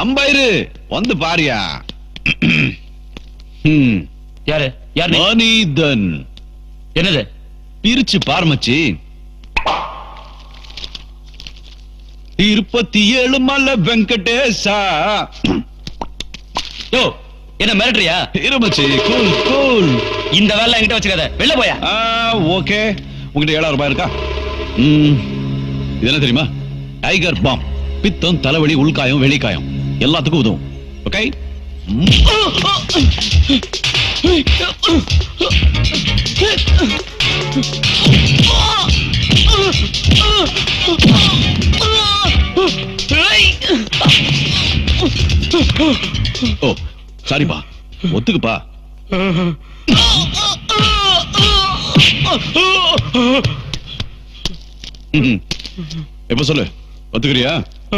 அம்பாயிரு வந்து பாரியா ம், யாரு யார் நீ? மனிதன் என்னது பிரிச்சு பார்மச்சி இருபத்தி ஏழு மலை வெங்கடேசா யோ என்ன மிரட்டுறியா இருமச்சி கூல் கூல் இந்த வேலை என்கிட்ட வச்சுக்காத வெளில போயா ஓகே உங்ககிட்ட ஏழாயிரம் ரூபாய் இருக்கா ம், இது என்ன தெரியுமா டைகர் பாம் பித்தம் தலைவலி உள்காயம் வெளிக்காயம் எல்லாத்துக்கும் உதவும் ஓகே ஓ சாரிப்பா ஒத்துக்குப்பா ம்ஹும். எப்ப சொல்லு ஒத்துக்கிறியா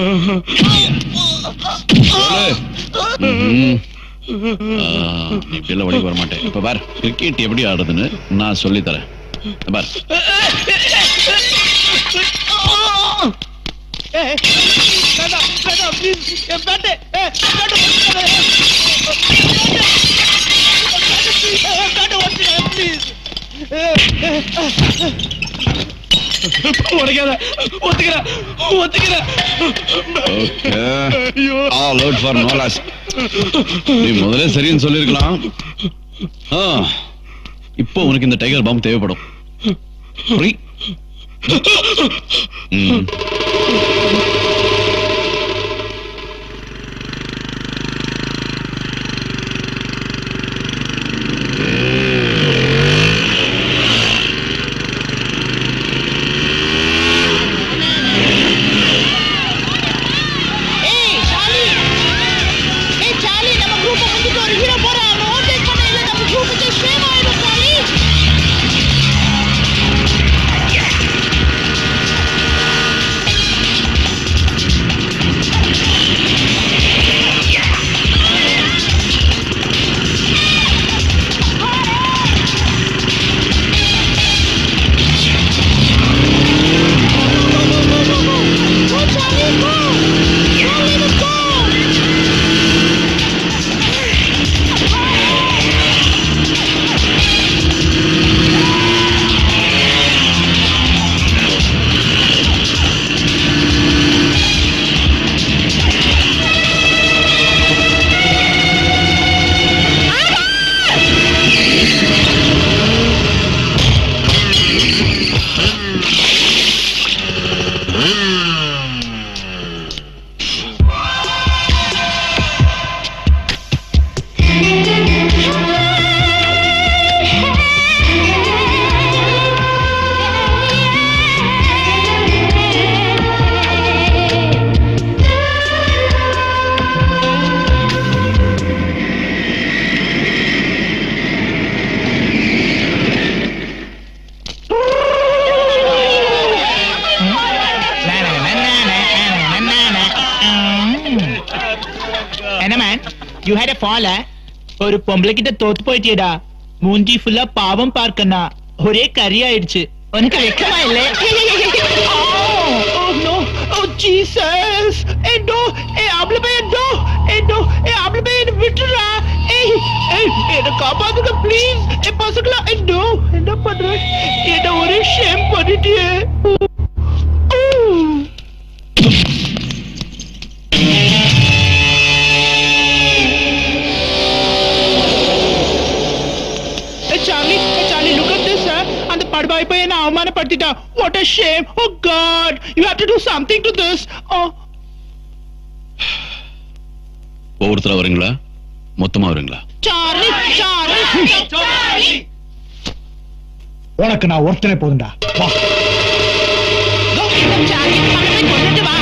சொல்லு. ம்ஹும். ஆ, நீ இப்படியெல்லாம் வழி வர மாட்டேன் இப்ப பார் கிரிக்கெட் எப்படி ஆடுறதுன்னு நான் சொல்லி தரேன் இத பார் உடைக்காத ஒத்துக்கிறேன் ஒத்துக்கிறேன் okay all out for no loss நீ முதல்ல சரின்னு சொல்லிருக்கலாம் ஆ, இப்போ உனக்கு இந்த டைகர் பாம் தேவைப்படும் ஃப்ரீ ம் ஏய் சாலி ஏய் சாலி நம்ம குரூப் முடிஞ்சிட்டு ஒரு ஹீரோ போறான் அவன் ஓவர்டேக் பண்ண இல்ல நம்ம குரூப்புக்கு ஷேம் ஆயிடும் Charlie Go Charlie go Charlie let's go என்ன மேன் யூ ஹேட் எ ஃபால ஒரு பொம்பளை கிட்ட தோத்து போயிட்டியடா மூஞ்சி ஃபுல்லா பாவம் பார்க்கண்ணா ஒரே கறி ஆயிடுச்சு உனக்கு வெக்கமா இல்ல Oh no! Oh Jesus! Hey no! Hey ஆம்பளை பையன் no! Hey no! Hey ஆம்பளை பையன் விட்டுறா! ஏய் ஏய் என்ன காப்பாத்துங்க ப்ளீஸ்! ஏய் பசங்களா ஏய் no! என்ன பண்ற? என்ன ஒரே ஷேம் பண்ணிட்டியே! Hey Charlie, hey Charlie, look at this, sir. அந்த படுபாய் போய் என்ன அவமானப்படுத்திட்டா. What a shame. Oh God, you have to do something to this. Oh. ஒவ்வொருத்தரா வரீங்களா மொத்தமா வரீங்களா Charlie Charlie Charlie உனக்கு நான் ஒருத்தனே போதும்டா வா Charlie அவனை போய் கொண்டுட்டு வா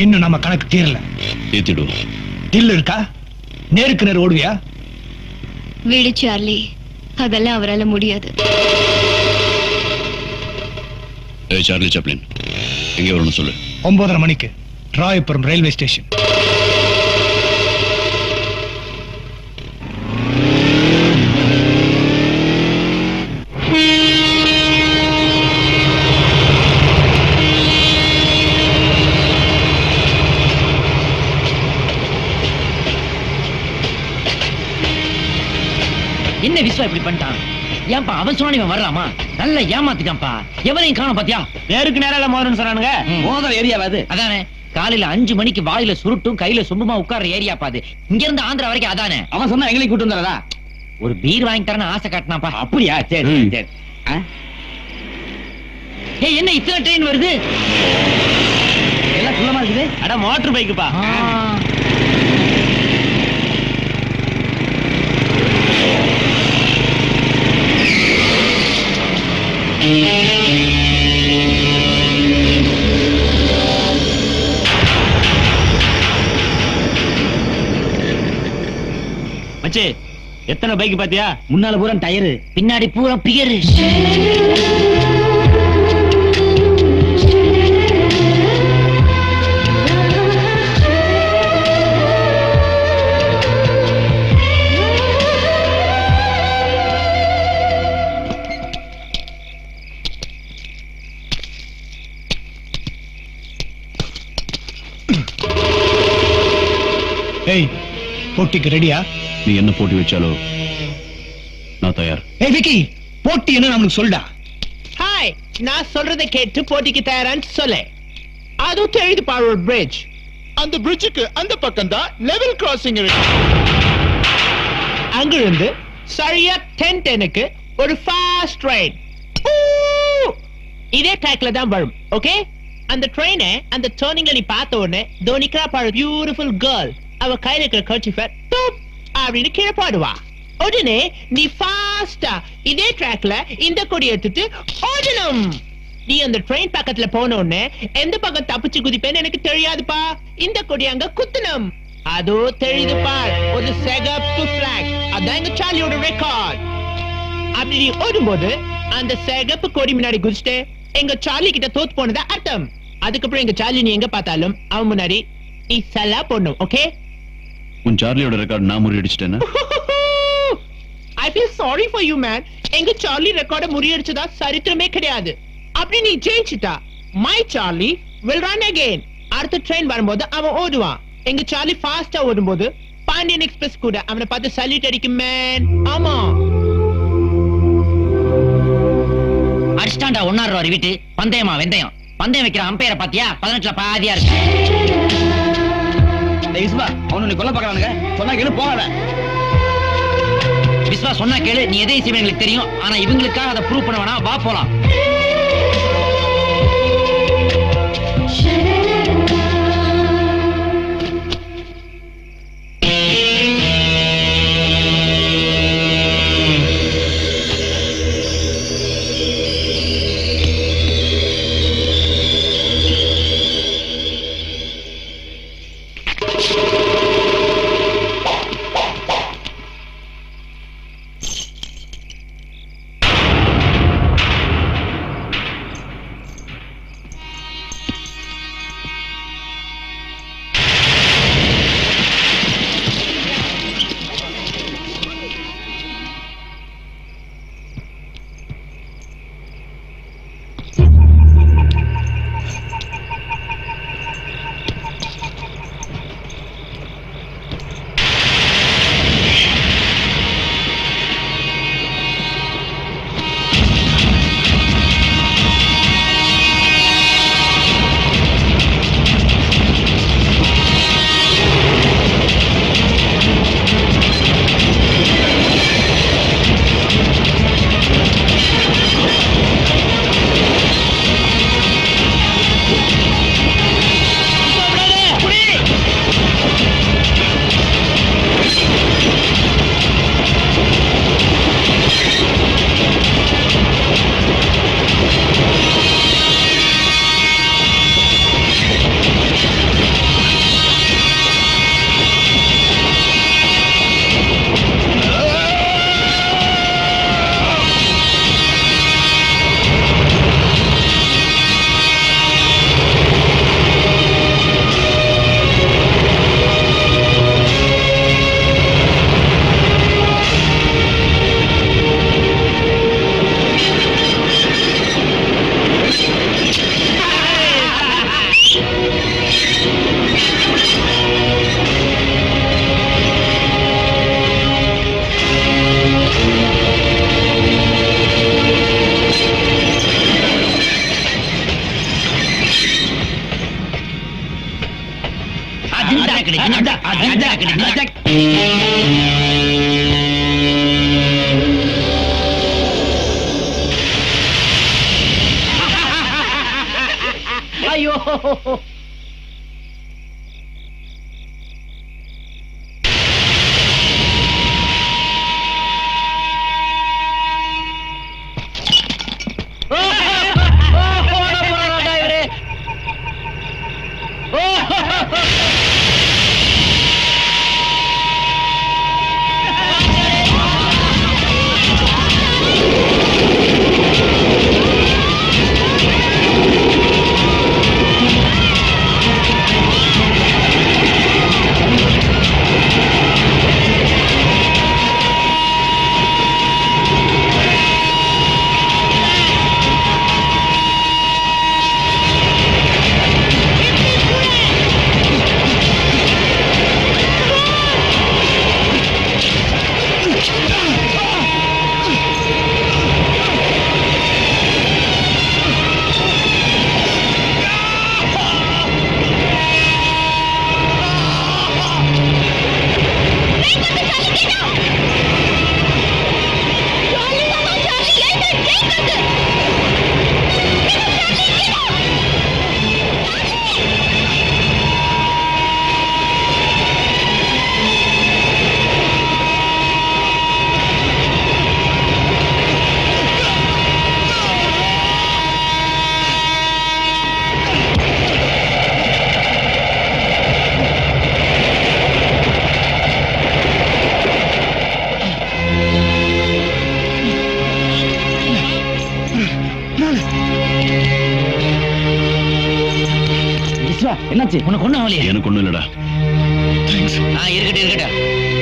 இன்னும் நம்ம கணக்கு தீரல ஏத்திடுவோம் தில் இருக்கா நேருக்கு நேர் ஓடுவியா வீடு சார்லி அதெல்லாம் அவரால முடியாது ஏய் சார்லி சாப்ளின் எங்க வரணும் சொல்லு ஒன்பதரை மணிக்கு ராயபுரம் ரயில்வே ஸ்டேஷன் என்ன விஸ்வா இப்படி பண்ணிட்டான் ஏன்பா அவன் சொன்னா இவன் வரலாமா நல்ல ஏமாத்திட்டான்ப்பா எவனையும் காணோம் பாத்தியா நேருக்கு நேரால மோதணும் சொன்னானுங்க மோதல் ஏரியாவாது அதானே காலையில அஞ்சு மணிக்கு வாயில சுருட்டும் கையில சொம்புமா உட்கார்ற ஏரியா பாது இங்க இருந்து ஆந்திரா வரைக்கும் அதானே அவன் சொன்னா எங்களையும் கூட்டு வந்தாரா ஒரு பீர் வாங்கி தரேன்னு ஆசை காட்டினாப்பா அப்படியா சரி ம். சரி ஆ? ஏய் என்ன இத்தனை ட்ரெயின் வருது எல்லாம் குள்ளமா இருக்குது அட மோட்டர் பைக்குப்பா மச்சி எத்தனை பைக் பாத்தியா முன்னால பூரா டயரு பின்னாடி பூரா பியரு ஏய் போட்டிக்கு ரெடியா நீ என்ன போட்டி வச்சாலோ நான் தயார் ஏய் விக்கி போட்டி என்ன நம்மளுக்கு சொல்டா ஹாய் நான் சொல்றதை கேட்டு போட்டிக்கு தயாரான்னு சொல்லு அதுவும் தெரியுது பாரு ஒரு பிரிட்ஜ் அந்த பிரிட்ஜுக்கு அந்த பக்கம் தான் லெவல் கிராசிங் இருக்கு அங்கிருந்து சரியா டென் டெனுக்கு ஒரு ஃபாஸ்ட் ட்ரெயின் இதே ட்ராக்ல தான் வரும் ஓகே அந்த ட்ரெயினை அந்த டேர்னிங்ல நீ பார்த்த உடனே தோனிக்கிறா பாரு பியூட்டிஃபுல் கேர்ள் அவ கையில இருக்கிற கர்ச்சிஃபை டூப் அப்படின்னு கீழே பாடுவா உடனே நீ ஃபாஸ்டா இதே ட்ராக்ல இந்த கொடி எடுத்துட்டு ஓடணும் நீ அந்த ட்ரெயின் பக்கத்துல போன உடனே எந்த பக்கம் தப்பிச்சு குதிப்பேன்னு எனக்கு தெரியாதுப்பா இந்த கொடி அங்க குத்தணும் அதோ தெரியுது பார் ஒரு சிகப்பு பிளாக் அதான் எங்க சாலியோட ரெக்கார்ட் அப்படி நீ ஓடும்போது அந்த சிகப்பு கொடி முன்னாடி குதிச்சுட்டு எங்க சார்லி கிட்ட தோத்து போனதா அர்த்தம் அதுக்கப்புறம் எங்க சார்லி நீ எங்க பார்த்தாலும் அவன் முன்னாடி நீ சலா போடணும் ஓகே உன் சார்லியோட ரெக்கார்ட் நான் முறியடிச்சிட்டேன்னா I feel sorry for you man எங்க சார்லி ரெக்கார்ட முறியடிச்சதா சரித்திரமே கிடையாது அப்படி நீ ஜெயிச்சிட்டா my Charlie will run again அடுத்த ட்ரெயின் வரும்போது அவன் ஓடுவான் எங்க சார்லி ஃபாஸ்டா ஓடும்போது பாண்டியன் எக்ஸ்பிரஸ் கூட அவனை பார்த்து சல்யூட் அடிக்கும் மேன் ஆமா அடிச்சிட்டாண்டா ஒன்னாறு ரூபா வீட்டு பந்தயமா வெந்தயம் பந்தயம் வைக்கிற அம்பையரை பாத்தியா பதினெட்டுல பாதியா இருக்கு விஸ்வா அவனு நீ கொல்ல பாக்குறானுங்க சொன்னா கேளு போகாத விஸ்வா சொன்னா கேளு நீ எதையும் செய்வேன் எங்களுக்கு தெரியும் ஆனா இவங்களுக்காக அதை ப்ரூவ் பண்ண வேணாம் வா போலாம் அஜாக்கடி, அஜா, அஜாக்கடி, அஜாக். ஐயோ விஸ்வா என்னாச்சு உனக்கு ஒண்ணும் ஆகலையே எனக்கு ஒண்ணும் இல்லடா ஆ இருக்கட்டும் இருக்கட்டும்